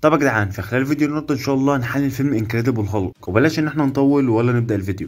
طب يا جدعان في خلال الفيديو النهارده ان شاء الله هنحلل فيلم انكريدبل هالك وبلاش ان احنا نطول ولا نبدا الفيديو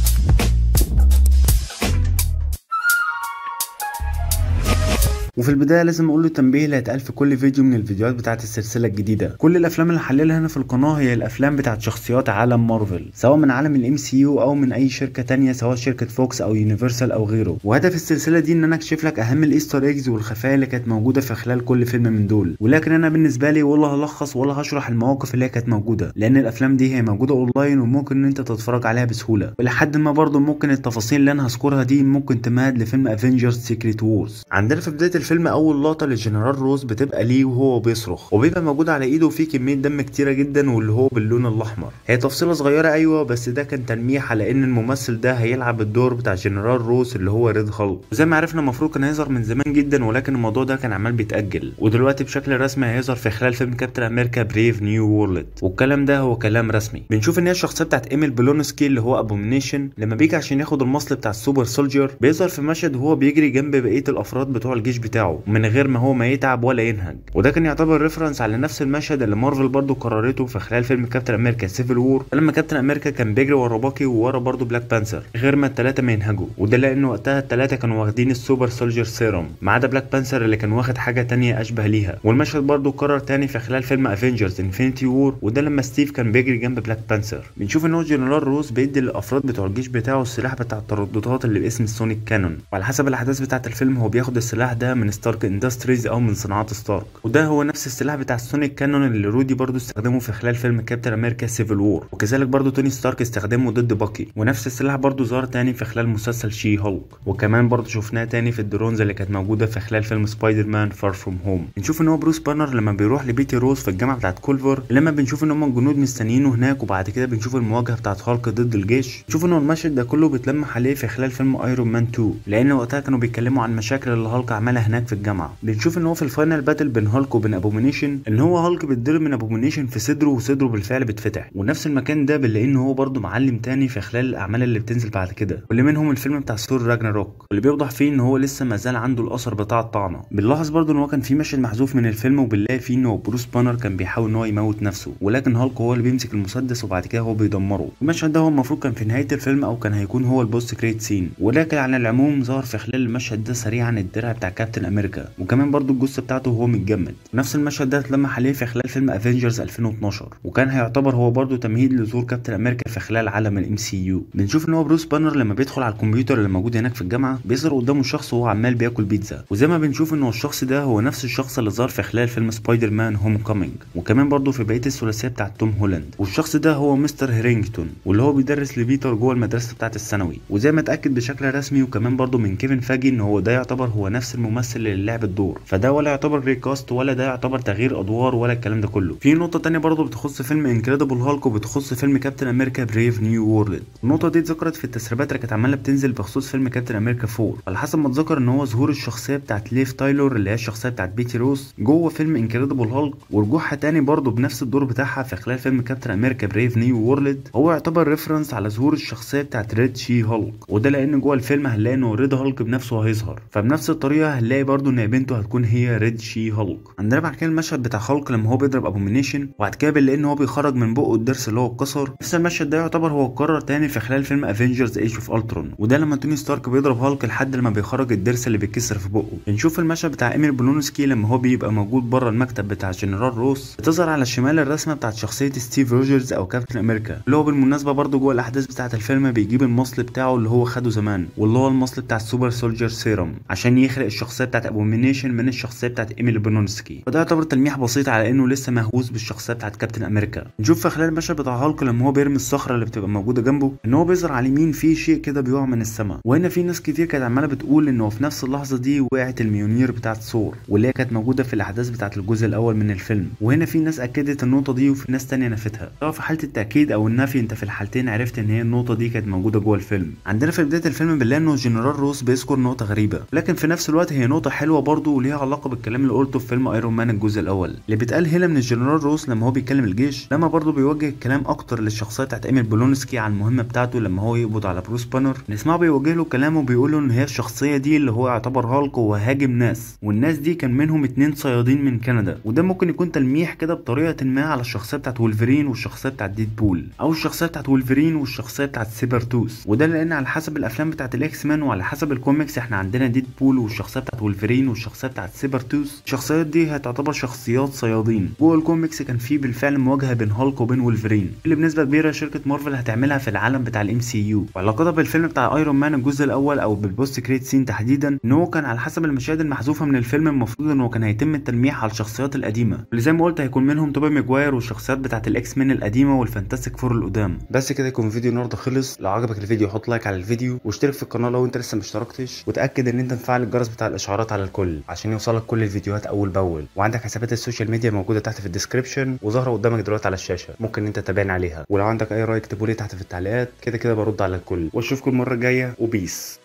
وفي البدايه لازم اقول له التنبيه اللي هيتقال في كل فيديو من الفيديوهات بتاعه السلسله الجديده كل الافلام اللي هحللها هنا في القناه هي الافلام بتاعه شخصيات عالم مارفل سواء من عالم الام سي يو او من اي شركه تانية سواء شركه فوكس او يونيفرسال او غيره وهدف السلسله دي ان انا اكشف لك اهم الايستر ايجز والخفايا اللي كانت موجوده في خلال كل فيلم من دول ولكن انا بالنسبه لي ولا هلخص ولا هشرح المواقف اللي هي كانت موجوده لان الافلام دي هي موجوده اونلاين وممكن ان انت تتفرج عليها بسهوله ولحد ما برضه ممكن التفاصيل اللي انا هذكرها دي ممكن تمهد لفيلم افنجرز سيكريت وورز عندنا في بدايه الفيلم اول لقطه للجنرال روز بتبقى ليه وهو بيصرخ وبيبقى موجود على ايده فيه كميه دم كتيره جدا واللي هو باللون الاحمر هي تفصيله صغيره ايوه بس ده كان تلميح على ان الممثل ده هيلعب الدور بتاع جنرال روز اللي هو ريد هالك وزي ما عرفنا المفروض كان هيظهر من زمان جدا ولكن الموضوع ده كان عمال بيتاجل ودلوقتي بشكل رسمي هيظهر في خلال فيلم كابتن امريكا بريف نيو وورلد والكلام ده هو كلام رسمي بنشوف ان هي الشخصيه بتاعت ايميل بلونسكي اللي هو ابومينيشن لما بيجي عشان ياخد المصل بتاع السوبر سولجر بيظهر في مشهد وهو بيجري جنب بقيه الافراد بتوع الجيش بتاعه من غير ما هو ما يتعب ولا ينهج وده كان يعتبر ريفرنس على نفس المشهد اللي مارفل برضو قررته في خلال فيلم كابتن امريكا سيفل وور لما كابتن امريكا كان بيجري ورا باكي وورا برضو بلاك بانثر غير ما الثلاثه ما ينهجوا وده لان وقتها الثلاثه كانوا واخدين السوبر سولجر سيروم ما عدا بلاك بانثر اللي كان واخد حاجه تانية اشبه ليها والمشهد برضو اتكرر تاني في خلال فيلم افنجرز انفينيتي وور وده لما ستيف كان بيجري جنب بلاك بانثر بنشوف ان هو جنرال روز بيدي للافراد بتوع الجيش بتاعه السلاح بتاع الترددات اللي باسم السونيك كانون وعلى حسب الاحداث بتاعه الفيلم هو بياخد السلاح ده من ستارك اندستريز او من صناعات ستارك وده هو نفس السلاح بتاع السونيك كانون اللي رودي برضو استخدمه في خلال فيلم كابتن امريكا سيفل وور وكذلك برضو توني ستارك استخدمه ضد باكي ونفس السلاح برضو ظهر تاني في خلال مسلسل شي هولك وكمان برضو شفناه تاني في الدرونز اللي كانت موجوده في خلال فيلم سبايدر مان فار فروم هوم بنشوف ان هو بروس بانر لما بيروح لبيتي روز في الجامعه بتاعت كولفر لما بنشوف ان هم الجنود مستنيينه هناك وبعد كده بنشوف المواجهه بتاعت هالك ضد الجيش نشوف ان المشهد ده كله بيتلمح عليه في خلال فيلم ايرون مان 2 لان وقتها كانوا بيتكلموا عن المشاكل اللي هالك عملها هناك في الجامعه بنشوف ان هو في الفاينل باتل بين هالك وبين ابومينيشن ان هو هالك بيتضرب من ابومينيشن في صدره وصدره بالفعل بيتفتح ونفس المكان ده بنلاقي ان هو برضه معلم تاني في خلال الاعمال اللي بتنزل بعد كده واللي منهم الفيلم بتاع ثور راجناروك واللي بيوضح فيه ان هو لسه ما زال عنده الاثر بتاع الطعنه بنلاحظ برضه ان هو كان في مشهد محذوف من الفيلم وبنلاقي فيه ان هو بروس بانر كان بيحاول ان هو يموت نفسه ولكن هالك هو اللي بيمسك المسدس وبعد كده هو بيدمره المشهد ده هو المفروض كان في نهايه الفيلم او كان هيكون هو البوست كريت سين ولكن على العموم ظهر في خلال المشهد ده سريعا الدرع بتاع كابتن امريكا وكمان برضه الجثه بتاعته وهو متجمد نفس المشهد ده اتلمح عليه في خلال فيلم افنجرز 2012 وكان هيعتبر هو برضه تمهيد لظهور كابتن امريكا في خلال عالم الام سي يو بنشوف ان هو بروس بانر لما بيدخل على الكمبيوتر اللي موجود هناك في الجامعه بيظهر قدامه شخص وهو عمال بياكل بيتزا وزي ما بنشوف ان هو الشخص ده هو نفس الشخص اللي ظهر في خلال فيلم سبايدر مان هوم كومينج وكمان برضه في بقيه الثلاثيه بتاعت توم هولاند والشخص ده هو مستر هيرينجتون واللي هو بيدرس لبيتر جوه المدرسه بتاعت الثانوي وزي ما اتاكد بشكل رسمي وكمان برضه من كيفن فاجي ان هو ده يعتبر هو نفس الممثل اللي لعب الدور فده ولا يعتبر ريكاست ولا ده يعتبر تغيير ادوار ولا الكلام ده كله في نقطه تانية برضه بتخص فيلم انكريدبل هالك وبتخص فيلم كابتن امريكا بريف نيو وورلد النقطه دي اتذكرت في التسريبات اللي كانت عماله بتنزل بخصوص فيلم كابتن امريكا 4 على حسب ما اتذكر ان هو ظهور الشخصيه بتاعت ليف تايلور اللي هي الشخصيه بتاعت بيتي روز جوه فيلم انكريدبل هالك ورجوعها تاني برضه بنفس الدور بتاعها في خلال فيلم كابتن امريكا بريف نيو وورلد هو يعتبر ريفرنس على ظهور الشخصيه بتاعت ريد شي هالك وده لان جوه الفيلم هنلاقي انه ريد هالك بنفسه هيظهر فبنفس الطريقه هنلاقي برضه ان بنته هتكون هي ريد شي هالك عندنا بعد كده المشهد بتاع هالك لما هو بيضرب ابومينيشن وبعد كده بنلاقي ان هو بيخرج من بقه الضرس اللي هو اتكسر نفس المشهد ده يعتبر هو اتكرر تاني في خلال فيلم افنجرز ايج اوف الترون وده لما توني ستارك بيضرب هالك لحد لما بيخرج الضرس اللي بيتكسر في بقه بنشوف المشهد بتاع ايميل بلونسكي لما هو بيبقى موجود بره المكتب بتاع جنرال روس بتظهر على الشمال الرسمه بتاعت شخصيه ستيف روجرز او كابتن امريكا اللي هو بالمناسبه برضه جوه الاحداث بتاعت الفيلم بيجيب المصل بتاعه اللي هو خده زمان واللي هو المصل بتاع السوبر سولجر سيروم عشان يخلق الشخصيه بتاعت ابومينيشن من الشخصيه بتاعت ايميل بلونسكي وده يعتبر تلميح بسيط على انه لسه مهووس بالشخصيه بتاعت كابتن امريكا نشوف في خلال المشهد بتاع هالك لما هو بيرمي الصخره اللي بتبقى موجوده جنبه ان هو بيظهر على اليمين في شيء كده بيقع من السماء وهنا في ناس كتير كانت عماله بتقول انه في نفس اللحظه دي وقعت الميونير بتاعت ثور واللي هي كانت موجوده في الاحداث بتاعت الجزء الاول من الفيلم وهنا في ناس اكدت النقطه دي وفي ناس تانية نفتها سواء في حاله التاكيد او النفي انت في الحالتين عرفت ان هي النقطه دي كانت موجوده جوه الفيلم عندنا في بدايه الفيلم بنلاقي انه جنرال روس بيذكر نقطه غريبه لكن في نفس الوقت هي نقطه حلوه برضه وليها علاقه بالكلام اللي قلته في فيلم ايرون مان الجزء الاول اللي بيتقال هنا من الجنرال روس لما هو بيكلم الجيش لما برضه بيوجه الكلام اكتر للشخصيه بتاعت ايميل بولونسكي على المهمه بتاعته لما هو يقبض على بروس بانر نسمعه بيوجه له كلامه وبيقول له ان هي الشخصيه دي اللي هو يعتبر هالك وهاجم ناس والناس دي كان منهم اتنين صيادين من كندا وده ممكن يكون تلميح كده بطريقه ما على الشخصيه بتاعت وولفرين والشخصيه بتاعت ديد بول او الشخصيه بتاعت وولفرين والشخصيه بتاعت سيبر توس وده لان على حسب الافلام بتاعت الاكس مان وعلى حسب الكوميكس احنا عندنا ديد بول والشخصيه بتاعت وولفرين والشخصيه بتاعت سيبر توس الشخصيات دي هتعتبر شخصيات صيادين جوه الكوميكس كان في بالفعل مواجهه بين هالك وبين وولفرين اللي بنسبه كبيره شركه مارفل هتعملها في العالم بتاع الام سي يو وعلاقتها بالفيلم بتاع ايرون مان الجزء الاول او بالبوست كريت سين تحديدا ان هو كان على حسب المشاهد المحذوفه من الفيلم المفروض ان هو كان هيتم التلميح على الشخصيات القديمه اللي زي ما قلت هيكون منهم توبي ماجواير والشخصيات بتاعت الاكس مان القديمه والفانتاستيك فور القدام بس كده يكون فيديو النهارده خلص لو عجبك الفيديو حط لايك على الفيديو واشترك في القناه لو انت لسه مشتركتش وتاكد ان انت مفعل الجرس بتاع الاشعارات على الكل عشان يوصلك كل الفيديوهات اول باول وعندك حسابات السوشيال ميديا موجوده تحت في الديسكربشن وظاهره قدامك دلوقتي على الشاشه ممكن انت تتابعني عليها ولو عندك اي راي اكتبوا لي تحت في التعليقات كده كده برد على الكل واشوفكم المره الجايه وبيس